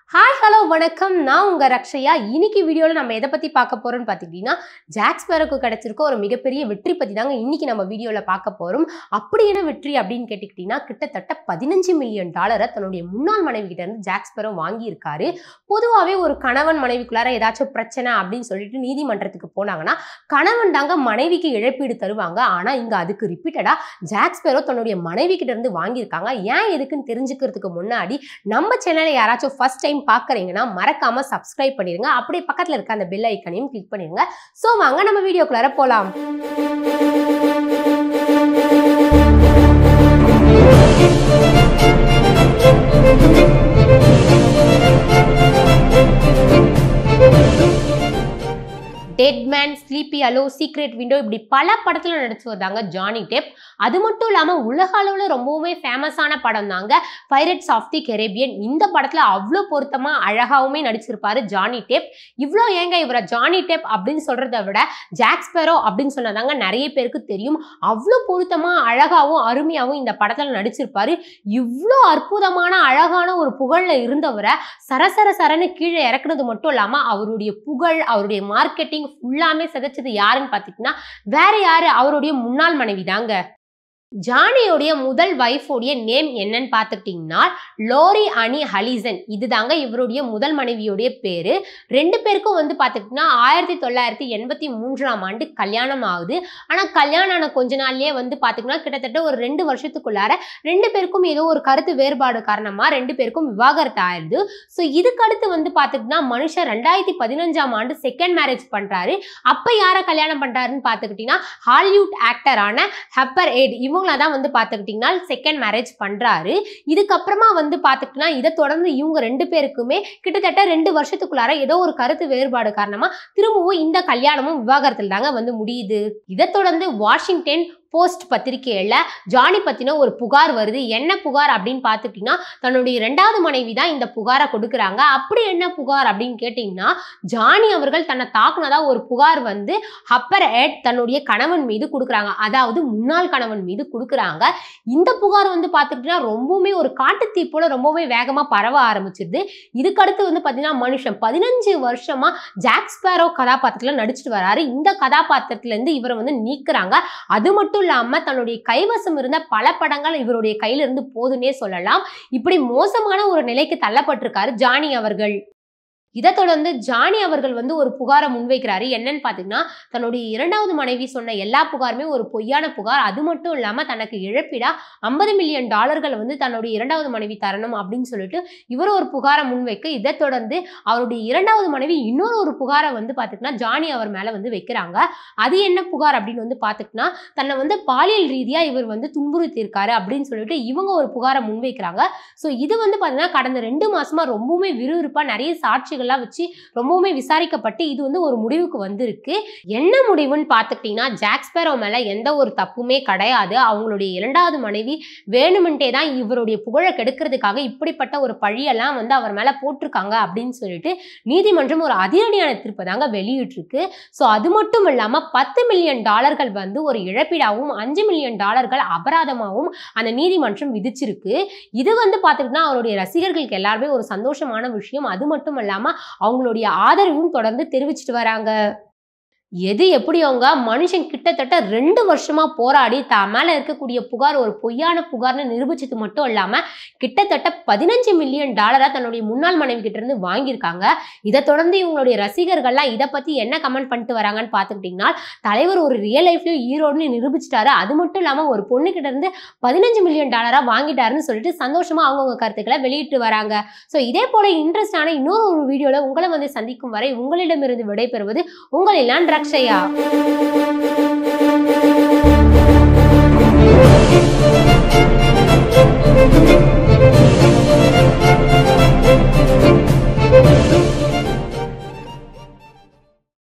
hi hello வணக்கம் நான் உங்க ரக்ஷயா இன்னைக்கு வீடியோவில் நம்ம எதை பத்தி பார்க்க போறோம்னு பார்த்துக்கிட்டீங்கன்னா ஜாக்ஸ்பேருக்கு கிடைச்சிருக்க ஒரு மிகப்பெரிய வெற்றி பத்தி தாங்க இன்னைக்கு நம்ம வீடியோவில் பார்க்க போறோம் அப்படி என்ன வெற்றி அப்படின்னு கேட்டுக்கிட்டீங்கன்னா கிட்டத்தட்ட பதினஞ்சு மில்லியன் டாலரை தன்னுடைய முன்னாள் மனைவி கிட்ட இருந்து ஜாக்ஸ்பேரோ வாங்கியிருக்காரு பொதுவாகவே ஒரு கணவன் மனைவிக்குள்ளார ஏதாச்சும் பிரச்சனை அப்படின்னு சொல்லிட்டு நீதிமன்றத்துக்கு போனாங்கன்னா கணவன் தாங்க மனைவிக்கு இழப்பீடு தருவாங்க ஆனா இங்க அதுக்கு ரிப்பீட்டடா ஜாக்ஸ்பேரோ தன்னுடைய மனைவி கிட்ட இருந்து வாங்கியிருக்காங்க ஏன் எதுக்குன்னு தெரிஞ்சுக்கிறதுக்கு முன்னாடி நம்ம சேனலை யாராச்சும் ஃபர்ஸ்ட் டைம் பார்க்குறீங்கன்னா மறக்காம சப்ஸ்கிரைப் பண்ணிருங்க அப்படியே பக்கத்துல இருக்க அந்த பெல் ஐக்கனையும் கிளிக் பண்ணிருங்க ஸோ வாங்க நம்ம வீடியோக்குள்ளார போலாம் dead man sleepy hollow secret window இப்படி பல படத்துல நடிச்சு வந்தாங்க ஜானி டெப் அது மட்டும் இல்லாம உலக அளவுல ரொம்பவுமே ஃபேமஸான படம் தாங்க பைரட்ஸ் ஆஃப் தி கெரேபியன் இந்த படத்துல அவ்வளோ பொருத்தமா அழகாவுமே நடிச்சிருப்பாரு ஜானி டெப் இவ்வளோ ஏங்க இவரை ஜானி டெப் அப்படின்னு சொல்றதை விட ஜாக்ஸ்பெரோ அப்படின்னு சொன்னதாங்க நிறைய பேருக்கு தெரியும் அவ்வளோ பொருத்தமா அழகாவும் அருமையாவும் இந்த படத்துல நடிச்சிருப்பாரு இவ்வளோ அற்புதமான அழகான ஒரு புகழ்ல இருந்தவரை சரசர சரன்னு கீழே இறக்குனது மட்டும் இல்லாம அவருடைய புகழ் அவருடைய மார்க்கெட்டிங் ஃபுல்லாமே சிதைச்சது யாருன்னு பார்த்தீங்கன்னா வேற யாரு அவருடைய முன்னாள் மனைவி தாங்க ஜானியோடைய முதல் ஒய்ஃபோடைய நேம் என்னன்னு பார்த்துக்கிட்டிங்கன்னா லோரி அனி ஹலிசன் இதுதாங்க இவருடைய முதல் மனைவியோடைய பேரு ரெண்டு பேருக்கும் வந்து பார்த்துக்கிட்டிங்கன்னா ஆயிரத்தி தொள்ளாயிரத்தி எண்பத்தி மூன்றாம் ஆண்டு கல்யாணம் ஆகுது ஆனால் கல்யாணம் ஆன கொஞ்ச நாள்லயே வந்து பார்த்திங்கன்னா கிட்டத்தட்ட ஒரு ரெண்டு வருஷத்துக்குள்ளார ரெண்டு பேருக்கும் ஏதோ ஒரு கருத்து வேறுபாடு காரணமாக ரெண்டு பேருக்கும் விவாகரத்து ஆயிடுது ஸோ இதுக்கடுத்து வந்து பார்த்துக்கிட்டிங்கன்னா மனுஷன் ரெண்டாயிரத்தி பதினஞ்சாம் ஆண்டு செகண்ட் மேரேஜ் பண்ணுறாரு அப்போ யாரை கல்யாணம் பண்ணுறாருன்னு பார்த்துக்கிட்டிங்கன்னா ஹாலிவுட் ஆக்டரான ஹப்பர் எய்ட் இவங்கள தான் வந்து பார்த்துக்கிட்டிங்கன்னா செகண்ட் மேரேஜ் பண்ணுறாரு இதுக்கப்புறமா வந்து பார்த்துக்கிட்டிங்கன்னா இதை தொடர்ந்து இவங்க ரெண்டு பேருக்குமே கிட்டத்தட்ட ரெண்டு வருஷத்துக்குள்ளார ஏதோ ஒரு கருத்து வேறுபாடு காரணமாக திரும்பவும் இந்த கல்யாணமும் விவாகரத்தில் தாங்க வந்து முடியுது இதை தொடர்ந்து வாஷிங்டன் போஸ்ட் பத்திரிகையில் ஜானி பற்றின ஒரு புகார் வருது என்ன புகார் அப்படின்னு பார்த்துக்கிட்டிங்கன்னா தன்னுடைய ரெண்டாவது மனைவி தான் இந்த புகாரை கொடுக்குறாங்க அப்படி என்ன புகார் அப்படின்னு கேட்டிங்கன்னா ஜானி அவர்கள் தன்னை தாக்குனதா ஒரு புகார் வந்து ஹப்பர் எட் தன்னுடைய கணவன் மீது கொடுக்குறாங்க அதாவது முன்னாள் கணவன் மீது கொடுக்குறாங்க இந்த புகார் வந்து பார்த்துக்கிட்டிங்கன்னா ரொம்பவுமே ஒரு காட்டுத்தீ போல ரொம்பவே வேகமாக பரவ ஆரம்பிச்சிருது இதுக்கடுத்து வந்து பார்த்தீங்கன்னா மனுஷன் பதினஞ்சு வருஷமா ஜாக்ஸ்பேரோ கதாபாத்திரத்தில் நடிச்சிட்டு வராரு இந்த கதாபாத்திரத்திலேருந்து இவரை வந்து நீக்குறாங்க அது மட்டும் இல்லாம தன்னுடைய கைவசம் இருந்த பல படங்கள் இவருடைய கையில இருந்து போதுன்னே சொல்லலாம் இப்படி மோசமான ஒரு நிலைக்கு தள்ளப்பட்டிருக்காரு ஜானி அவர்கள் இதை தொடர்ந்து ஜானி அவர்கள் வந்து ஒரு புகாரை முன்வைக்கிறாரு என்னன்னு பார்த்தீங்கன்னா தன்னுடைய இரண்டாவது மனைவி சொன்ன எல்லா புகாருமே ஒரு பொய்யான புகார் அது மட்டும் இல்லாமல் தனக்கு இழப்பீடா ஐம்பது மில்லியன் டாலர்கள் வந்து தன்னுடைய இரண்டாவது மனைவி தரணும் அப்படின்னு சொல்லிட்டு இவர் ஒரு புகாரை முன்வைக்க இதை தொடர்ந்து அவருடைய இரண்டாவது மனைவி இன்னொரு ஒரு புகாரை வந்து பார்த்துக்கிட்டா ஜானி அவர் மேலே வந்து வைக்கிறாங்க அது என்ன புகார் அப்படின்னு வந்து பார்த்துக்கிட்டா தன்னை வந்து பாலியல் ரீதியாக இவர் வந்து துன்புறுத்தியிருக்காரு அப்படின்னு சொல்லிட்டு இவங்க ஒரு புகாரை முன்வைக்கிறாங்க ஸோ இது வந்து பார்த்தீங்கன்னா கடந்த ரெண்டு மாசமா ரொம்பவுமே விறுவிறுப்பாக நிறைய சாட்சிகள் எல்லாம் வச்சு ரொம்பவுமே விசாரிக்கப்பட்டு இது வந்து ஒரு முடிவுக்கு வந்திருக்கு என்ன முடிவுன்னு பார்த்துக்கிட்டிங்கன்னா ஜாக்ஸ்பேரோ மேலே எந்த ஒரு தப்புமே கிடையாது அவங்களுடைய இரண்டாவது மனைவி வேணுமென்ட்டே தான் இவருடைய புகழை கெடுக்கிறதுக்காக இப்படிப்பட்ட ஒரு பழியெல்லாம் வந்து அவர் மேலே போட்டிருக்காங்க அப்படின்னு சொல்லிட்டு நீதிமன்றம் ஒரு அதிரடியான தீர்ப்பை தாங்க வெளியிட்டிருக்கு ஸோ அது மட்டும் இல்லாமல் பத்து மில்லியன் டாலர்கள் வந்து ஒரு இழப்பீடாகவும் அஞ்சு மில்லியன் டாலர்கள் அபராதமாகவும் அந்த நீதிமன்றம் விதிச்சிருக்கு இது வந்து பார்த்துக்கிட்டா அவருடைய ரசிகர்களுக்கு எல்லாருமே ஒரு சந்தோஷமான விஷயம் அது மட்டும் இல்லாமல் அவங்களுடைய ஆதரவும் தொடர்ந்து தெரிவிச்சிட்டு வராங்க எது எப்படி அவங்க மனுஷன் கிட்டத்தட்ட ரெண்டு வருஷமா போராடி தான் மேல இருக்கக்கூடிய புகார் ஒரு பொய்யான புகார்னு நிரூபிச்சது மட்டும் இல்லாம கிட்டத்தட்ட பதினஞ்சு மில்லியன் டாலரா தன்னுடைய முன்னாள் மனைவி கிட்ட இருந்து வாங்கியிருக்காங்க இதை தொடர்ந்து இவங்களுடைய ரசிகர்கள்லாம் இதை பத்தி என்ன கமெண்ட் பண்ணிட்டு வராங்கன்னு பார்த்துக்கிட்டிங்கன்னா தலைவர் ஒரு ரியல் லைஃப்லயும் ஈரோடுன்னு நிரூபிச்சிட்டாரு அது மட்டும் இல்லாம ஒரு பொண்ணு கிட்ட இருந்து பதினஞ்சு மில்லியன் டாலரா வாங்கிட்டாருன்னு சொல்லிட்டு சந்தோஷமா அவங்கவுங்க கருத்துக்களை வெளியிட்டு வராங்க ஸோ இதே போல இன்ட்ரெஸ்டான இன்னொரு ஒரு வீடியோல உங்களை வந்து சந்திக்கும் வரை உங்களிடமிருந்து விடைபெறுவது உங்களில் நான் ரக்ஷயா